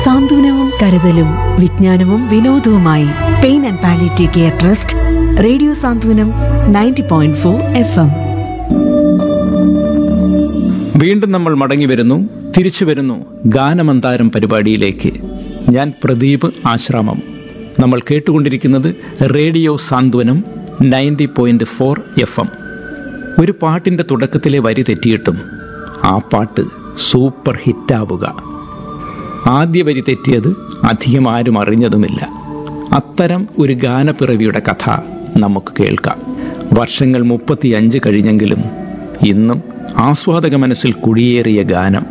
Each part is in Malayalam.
സാന്ത്വനവും കരുതലും വിജ്ഞാനവും വിനോദവുമായി pain and palliative care trust radio Santhwanam ninety point four F M വീണ്ടും നമ്മൾ മടങ്ങി വരുന്നു തിരിച്ചു വരുന്നു ഗാനമന്താരം പരിപാടിയിലേക്ക് ഞാൻ പ്രദീപ് ആശ്രാമം നമ്മൾ കേട്ടുകൊണ്ടിരിക്കുന്നത് radio Santhwanam ninety point four F M ഒരു പാട്ടിൻ്റെ തുടക്കത്തിലെ വരി തെറ്റിയിട്ടും ആ പാട്ട് സൂപ്പർ ഹിറ്റാവുക ആദ്യ വരി തെറ്റിയത് അധികം ആരും അറിഞ്ഞതുമില്ല അത്തരം ഒരു ഗാനപ്പിറവിയുടെ കഥ നമുക്ക് കേൾക്കാം വർഷങ്ങൾ മുപ്പത്തിയഞ്ച് കഴിഞ്ഞെങ്കിലും ഇന്നും ആസ്വാദക മനസ്സിൽ കുടിയേറിയ ഗാനം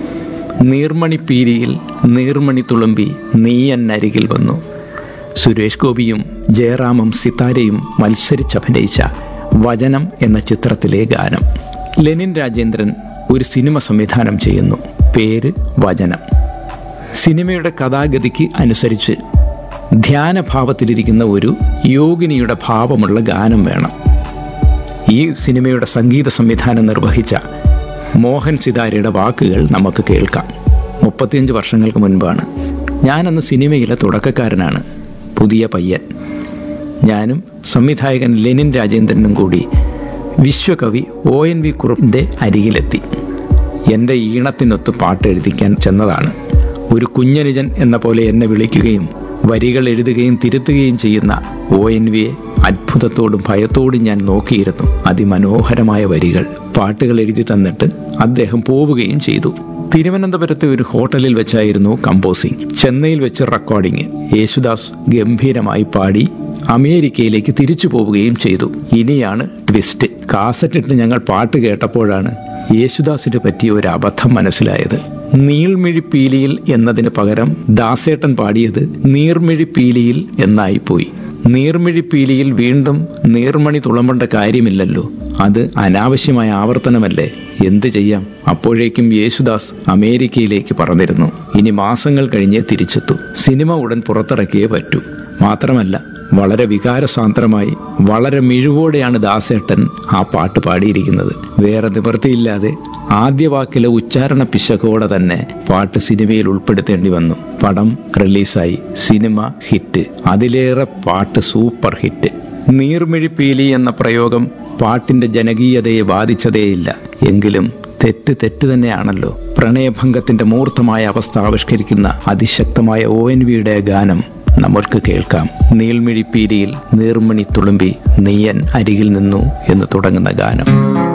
നീർമണി പീരിയിൽ നീർമണി തുളുമ്പി നീയന്നരികിൽ വന്നു സുരേഷ് ഗോപിയും ജയറാമും സിതാരയും മത്സരിച്ചഭിനയിച്ച വചനം എന്ന ചിത്രത്തിലെ ഗാനം ലെനിൻ രാജേന്ദ്രൻ ഒരു സിനിമ സംവിധാനം ചെയ്യുന്നു പേര് വചനം സിനിമയുടെ കഥാഗതിക്ക് അനുസരിച്ച് ധ്യാനഭാവത്തിലിരിക്കുന്ന ഒരു യോഗിനിയുടെ ഭാവമുള്ള ഗാനം വേണം ഈ സിനിമയുടെ സംഗീത സംവിധാനം നിർവഹിച്ച മോഹൻ സിതാരയുടെ വാക്കുകൾ നമുക്ക് കേൾക്കാം മുപ്പത്തിയഞ്ച് വർഷങ്ങൾക്ക് മുൻപാണ് ഞാനന്ന് സിനിമയിലെ തുടക്കക്കാരനാണ് പുതിയ പയ്യൻ ഞാനും സംവിധായകൻ ലെനിൻ രാജേന്ദ്രനും കൂടി വിശ്വകവി ഒ എൻ വി കുറുപ്പിൻ്റെ അരികിലെത്തി എൻ്റെ ഈണത്തിനൊത്ത് പാട്ട് എഴുതിക്കാൻ ചെന്നതാണ് ഒരു കുഞ്ഞനുജൻ എന്ന പോലെ എന്നെ വിളിക്കുകയും വരികൾ എഴുതുകയും തിരുത്തുകയും ചെയ്യുന്ന ഒ എൻ വിയെ അത്ഭുതത്തോടും ഭയത്തോടും ഞാൻ നോക്കിയിരുന്നു അതിമനോഹരമായ വരികൾ പാട്ടുകൾ എഴുതി തന്നിട്ട് അദ്ദേഹം പോവുകയും ചെയ്തു തിരുവനന്തപുരത്തെ ഒരു ഹോട്ടലിൽ വെച്ചായിരുന്നു കമ്പോസിംഗ് ചെന്നൈയിൽ വെച്ച് റെക്കോർഡിംഗ് യേശുദാസ് ഗംഭീരമായി പാടി അമേരിക്കയിലേക്ക് തിരിച്ചു പോവുകയും ചെയ്തു ഇനിയാണ് ട്വിസ്റ്റ് കാസറ്റിട്ട് ഞങ്ങൾ പാട്ട് കേട്ടപ്പോഴാണ് യേശുദാസിന് പറ്റിയ ഒരു അബദ്ധം മനസ്സിലായത് നീൾമിഴിപ്പീലിയിൽ എന്നതിന് പകരം ദാസേട്ടൻ പാടിയത് നീർമിഴിപ്പീലിയിൽ എന്നായിപ്പോയി നീർമിഴിപ്പീലിയിൽ വീണ്ടും നീർമണി തുളമ്പേണ്ട കാര്യമില്ലല്ലോ അത് അനാവശ്യമായ ആവർത്തനമല്ലേ എന്ത് ചെയ്യാം അപ്പോഴേക്കും യേശുദാസ് അമേരിക്കയിലേക്ക് പറഞ്ഞിരുന്നു ഇനി മാസങ്ങൾ കഴിഞ്ഞേ തിരിച്ചെത്തൂ സിനിമ ഉടൻ പുറത്തിറക്കിയേ പറ്റൂ മാത്രമല്ല വളരെ വികാരസാന്ദ്രമായി വളരെ മിഴിവോടെയാണ് ദാസേട്ടൻ ആ പാട്ട് പാടിയിരിക്കുന്നത് വേറെ നിവൃത്തിയില്ലാതെ ആദ്യ വാക്കിലെ ഉച്ചാരണ പിശകോടെ തന്നെ പാട്ട് സിനിമയിൽ ഉൾപ്പെടുത്തേണ്ടി വന്നു പടം റിലീസായി സിനിമ ഹിറ്റ് അതിലേറെ പാട്ട് സൂപ്പർ ഹിറ്റ് നീർമിഴിപ്പീലി എന്ന പ്രയോഗം പാട്ടിന്റെ ജനകീയതയെ ബാധിച്ചതേയില്ല എങ്കിലും തെറ്റ് തെറ്റ് തന്നെയാണല്ലോ പ്രണയഭംഗത്തിന്റെ മൂർത്തമായ അവസ്ഥ ആവിഷ്കരിക്കുന്ന അതിശക്തമായ ഒ എൻ വിയുടെ ഗാനം നമ്മൾക്ക് കേൾക്കാം നീൾമിഴിപ്പീലിയിൽ നീർമണി തുളുമ്പി നീയൻ അരികിൽ നിന്നു എന്ന് തുടങ്ങുന്ന ഗാനം